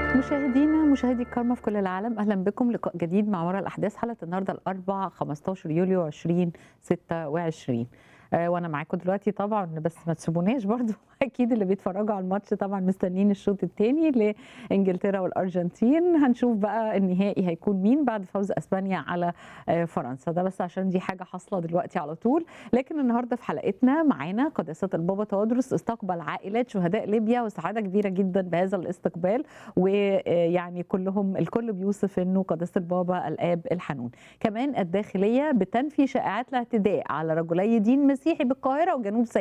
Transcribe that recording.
مشاهدينا مشاهدي الكرامة في كل العالم أهلا بكم لقاء جديد مع وراء الأحداث حلقة النهاردة الأربع 15 يوليو 2026 آه وانا معاكم دلوقتي طبعا بس ما تسيبوناش برضو اكيد اللي بيتفرجوا على الماتش طبعا مستنيين الشوط الثاني لانجلترا والارجنتين هنشوف بقى النهائي هيكون مين بعد فوز اسبانيا على آه فرنسا ده بس عشان دي حاجه حاصله دلوقتي على طول لكن النهارده في حلقتنا معانا قداسه البابا تودرس استقبل عائلات شهداء ليبيا وسعاده كبيره جدا بهذا الاستقبال ويعني كلهم الكل بيوصف انه قداسه البابا الاب الحنون كمان الداخليه بتنفي شائعات الاعتداء على رجلي دين مسيحي بالقاهره وجنوب سيناء